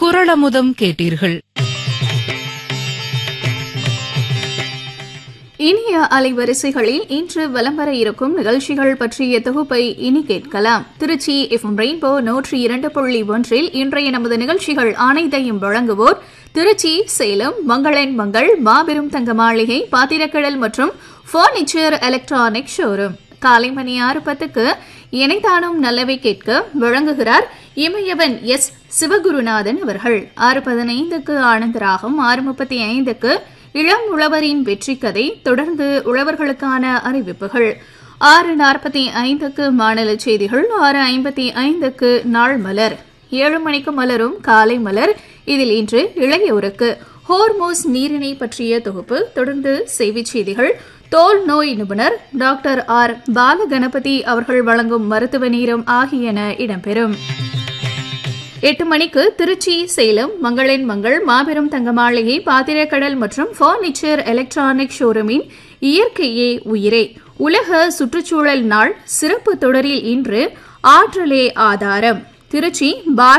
குரளமுதம் கேட்டீர்கள் இனிய அலைவரிசைகளில் இன்று வலம் வர இருக்கும் நிகழ்ச்சிகள் பற்றிய தொகுப்பை இனி கேட்கலாம் திருச்சி எஃப்எம் ரெயின்போ நூற்றி இரண்டு புள்ளி ஒன்றில் இன்றைய நமது நிகழ்ச்சிகள் அனைத்தையும் வழங்குவோர் திருச்சி சேலம் மங்களன் மங்கள் மாபெரும் தங்க மாளிகை பாத்திரக்கடல் மற்றும் பர்னிச்சர் எலக்ட்ரானிக் ஷோரூம் காலை மணி ஆறு பத்துக்கு இணைத்தானும் நல்லவை கேட்க வழங்குகிறார் இமயவன் எஸ் சிவகுருநாதன் அவர்கள் ஆறு பதினைந்துக்கு ஆனந்தராகம் ஆறு முப்பத்தி ஐந்துக்கு இளம் உழவரின் வெற்றி கதை தொடர்ந்து உழவர்களுக்கான அறிவிப்புகள் ஆறு நாற்பத்தி ஐந்துக்கு மாநில செய்திகள் ஆறு ஐம்பத்தி ஐந்துக்கு நாள் மலர் ஏழு மணிக்கு மலரும் காலை மலர் இதில் இன்று இளையோருக்கு ஹோர்மோஸ் நீரிணை பற்றிய தொகுப்பு தொடர்ந்து செய்திச் செய்திகள் தோல் நோய் நிபுணர் டாக்டர் ஆர் பாலகணபதி அவர்கள் வழங்கும் மருத்துவ நீரம் ஆகியன இடம்பெறும் எட்டு மணிக்கு திருச்சி சேலம் மங்களின் மங்கள் மாபெரும் தங்க மாளிகை பாத்திரக்கடல் மற்றும் பர்னிச்சர் எலக்ட்ரானிக் ஷோரூமின் இயற்கையே உயிரே உலக சுற்றுச்சூழல் நாள் சிறப்பு தொடரில் இன்று ஆற்றலே ஆதாரம் திருச்சி பாரத்